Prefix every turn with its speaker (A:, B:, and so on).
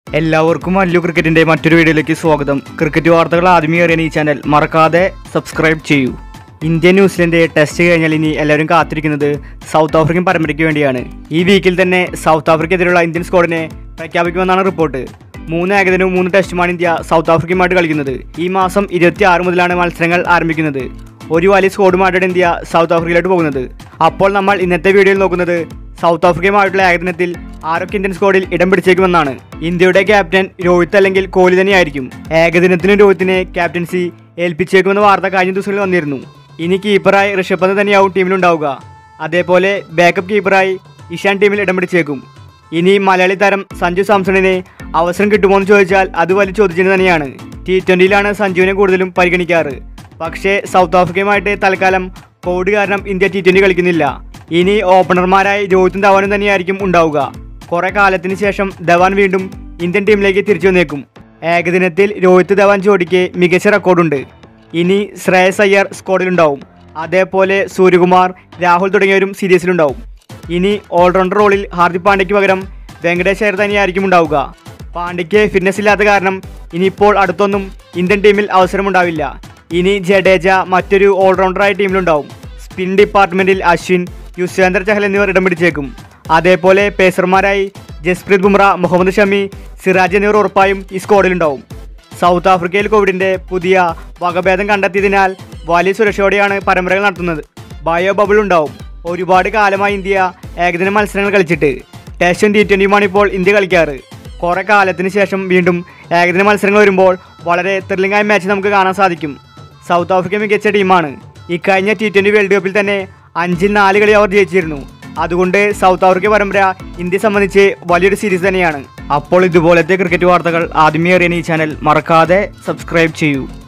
A: എല്ലാവർക്കും അല്ലു ക്രിക്കറ്റിന്റെ മറ്റൊരു വീഡിയോയിലേക്ക് സ്വാഗതം ക്രിക്കറ്റ് വാർത്തകൾ ആദ്യമേ അറിയാൻ ഈ ചാനൽ മറക്കാതെ സബ്സ്ക്രൈബ് ചെയ്യൂ ഇന്ത്യ ന്യൂസിലൻഡ് ടെസ്റ്റ് കഴിഞ്ഞാൽ ഇനി എല്ലാവരും കാത്തിരിക്കുന്നത് സൗത്ത് ആഫ്രിക്കൻ പരമ്പരയ്ക്ക് വേണ്ടിയാണ് ഈ വീക്കിൽ തന്നെ സൗത്ത് ആഫ്രിക്കെതിരെയുള്ള ഇന്ത്യൻ സ്ക്വാഡിനെ പ്രഖ്യാപിക്കുമെന്നാണ് റിപ്പോർട്ട് മൂന്ന് ഏകദിനവും മൂന്ന് ടെസ്റ്റുമാണ് ഇന്ത്യ സൗത്ത് ആഫ്രിക്കയുമായിട്ട് കളിക്കുന്നത് ഈ മാസം ഇരുപത്തി ആറ് മുതലാണ് മത്സരങ്ങൾ ആരംഭിക്കുന്നത് ഒരു വലിയ സ്കോഡുമായിട്ടാണ് ഇന്ത്യ സൗത്ത് ആഫ്രിക്കയിലോട്ട് പോകുന്നത് അപ്പോൾ നമ്മൾ ഇന്നത്തെ വീഡിയോയിൽ നോക്കുന്നത് സൗത്ത് ആഫ്രിക്കയുമായിട്ടുള്ള ഏകദിനത്തിൽ ആരൊക്കെ ഇന്ത്യൻ സ്ക്വാഡിൽ ഇടം പിടിച്ചേക്കുമെന്നാണ് ഇന്ത്യയുടെ ക്യാപ്റ്റൻ രോഹിത് അല്ലെങ്കിൽ കോഹ്ലി തന്നെയായിരിക്കും ഏകദിനത്തിനും രോഹിത്തിനെ ക്യാപ്റ്റൻസി ഏൽപ്പിച്ചേക്കുമെന്ന വാർത്ത കഴിഞ്ഞ ദിവസങ്ങളിൽ വന്നിരുന്നു ഇനി കീപ്പറായി ഋഷഭ് പന്ത് തന്നെയാവും ടീമിലുണ്ടാവുക അതേപോലെ ബാക്കപ്പ് കീപ്പറായി ഇഷാൻ ടീമിൽ ഇടം പിടിച്ചേക്കും ഇനി മലയാളി താരം സഞ്ജു സാംസണിനെ അവസരം കിട്ടുമോ എന്ന് ചോദിച്ചാൽ അത് വലിയ ചോദ്യചിഹ്നം തന്നെയാണ് ടി ട്വൻ്റിയിലാണ് സഞ്ജുവിനെ കൂടുതലും പരിഗണിക്കാറ് പക്ഷേ സൗത്ത് ആഫ്രിക്കയുമായിട്ട് തൽക്കാലം കോവിഡ് കാരണം ഇന്ത്യ ടി ട്വൻ്റി കളിക്കുന്നില്ല ഇനി ഓപ്പണർമാരായി രോഹിത്തും ധവാനും തന്നെയായിരിക്കും ഉണ്ടാവുക കുറെ കാലത്തിന് ശേഷം ധവാൻ വീണ്ടും ഇന്ത്യൻ ടീമിലേക്ക് തിരിച്ചു വന്നേക്കും ഏകദിനത്തിൽ രോഹിത് ധവാൻ ജോഡിക്ക് മികച്ച റെക്കോർഡുണ്ട് ഇനി ശ്രേയസ് അയ്യർ സ്ക്വാഡിലുണ്ടാവും അതേപോലെ സൂര്യകുമാർ രാഹുൽ തുടങ്ങിയവരും സീരീസിലുണ്ടാവും ഇനി ഓൾറൗണ്ടർ റോളിൽ ഹാർദിക് പാണ്ഡ്യയ്ക്ക് പകരം വെങ്കടേഷ് അയ്യർ തന്നെയായിരിക്കും ഉണ്ടാവുക പാണ്ഡ്യയ്ക്ക് ഫിറ്റ്നസ് ഇല്ലാത്ത കാരണം ഇനിയിപ്പോൾ അടുത്തൊന്നും ഇന്ത്യൻ ടീമിൽ അവസരമുണ്ടാവില്ല ഇനി ജഡേജ മറ്റൊരു ഓൾറൗണ്ടറായി ടീമിലുണ്ടാവും സ്പിൻ ഡിപ്പാർട്ട്മെന്റിൽ അശ്വിൻ യുസ്വേന്ദ്ര ചഹൽ എന്നിവർ ഇടം പിടിച്ചേക്കും അതേപോലെ പേസർമാരായി ജസ്പ്രീത് ബുംറ മുഹമ്മദ് ഷമി സിറാജ് എന്നിവർ ഉറപ്പായും ഈ സ്ക്വാഡിലുണ്ടാവും സൗത്ത് ആഫ്രിക്കയിൽ കോവിഡിന്റെ പുതിയ വകഭേദം കണ്ടെത്തിയതിനാൽ വലിയ സുരക്ഷയോടെയാണ് പരമ്പരകൾ നടത്തുന്നത് ബയോ ബബിൾ ഉണ്ടാവും ഒരുപാട് കാലമായി ഇന്ത്യ ഏകദിന മത്സരങ്ങൾ കളിച്ചിട്ട് ടെസ്റ്റും ടി ട്വൻ്റിയുമാണ് ഇപ്പോൾ ഇന്ത്യ കളിക്കാറ് കുറേ കാലത്തിന് ശേഷം വീണ്ടും ഏകദിന മത്സരങ്ങൾ വരുമ്പോൾ വളരെ ത്രില്ലിംഗ് ആയ മാച്ച് നമുക്ക് കാണാൻ സാധിക്കും സൗത്ത് ആഫ്രിക്ക മികച്ച ടീമാണ് ഇക്കഴിഞ്ഞ ടി ട്വൻ്റി വേൾഡ് കപ്പിൽ തന്നെ അഞ്ചിൽ നാല് കളി അവർ ജയിച്ചിരുന്നു അതുകൊണ്ട് സൗത്ത് ആഫ്രിക്ക പരമ്പര ഇന്ത്യയെ സംബന്ധിച്ച് വലിയൊരു സീരീസ് തന്നെയാണ് അപ്പോൾ ഇതുപോലത്തെ ക്രിക്കറ്റ് വാർത്തകൾ ആദ്യമേ അറിയാൻ ഈ ചാനൽ മറക്കാതെ സബ്സ്ക്രൈബ് ചെയ്യൂ